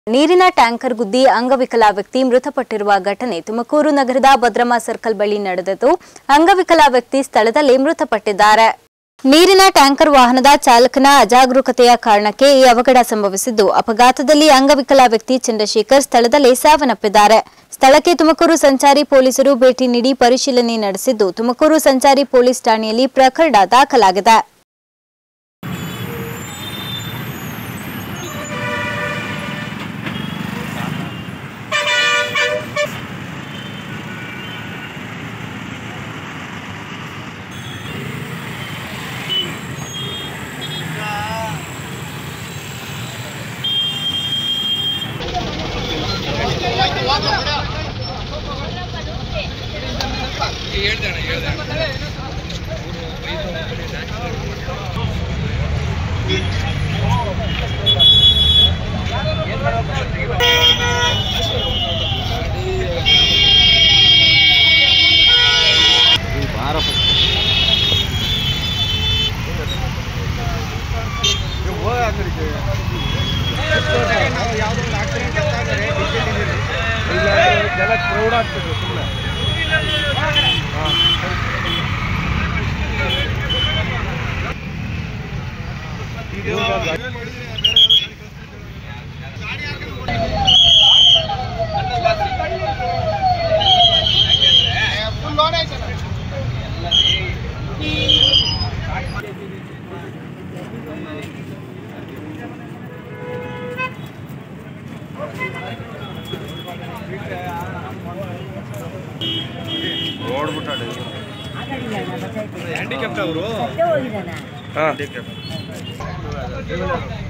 ನೀರಿನ ಟ್ಯಾಂಕರ್ ಗುದ್ದಿ ಅಂಗವಿಕಲ ವ್ಯಕ್ತಿ ಮೃತಪಟ್ಟಿರುವ ಘಟನೆ ತುಮಕೂರು ನಗರದ ಭದ್ರಮಾ ಸರ್ಕಲ್ ಬಳಿ ನಡೆದಿದ್ದು ಅಂಗವಿಕಲ ವ್ಯಕ್ತಿ ಸ್ಥಳದಲ್ಲಿ ಮೃತಪಟ್ಟಿದ್ದಾರೆ ನೀರಿನ ಟ್ಯಾಂಕರ್ ವಾಹನದ ಚಾಲಕನ ಅಜಾಗರೂಕತೆಯ ಕಾರಣಕ್ಕೆ ಈ ಅವಘಡ ಸಂಭವಿಸಿದ್ದು ಅಪಘಾತದಲ್ಲಿ ಅಂಗವಿಕಲ ವ್ಯಕ್ತಿ ಚಂದ್ರಶೇಖರ್ ಸ್ಥಳದಲ್ಲೇ ಸಾವನ್ನಪ್ಪಿದ್ದಾರೆ ಸ್ಥಳಕ್ಕೆ ತುಮಕೂರು ಸಂಚಾರಿ ಪೊಲೀಸರು ಭೇಟಿ ನೀಡಿ ಪರಿಶೀಲನೆ ನಡೆಸಿದ್ದು ತುಮಕೂರು ಸಂಚಾರಿ ಪೊಲೀಸ್ ಠಾಣೆಯಲ್ಲಿ ಪ್ರಕರಣ ದಾಖಲಾಗಿದೆ ಜಲ ಕ್ರೌಡ್ ಆಗ್ತದೆ ಸುಮ್ಮನೆ ಓಡ್ಬಿಟ್ಟಾಡಿ ಹ್ಯಾಂಡಿಕ್ಯಾಪ್ಟ್ ಅವರು ಹಾಂ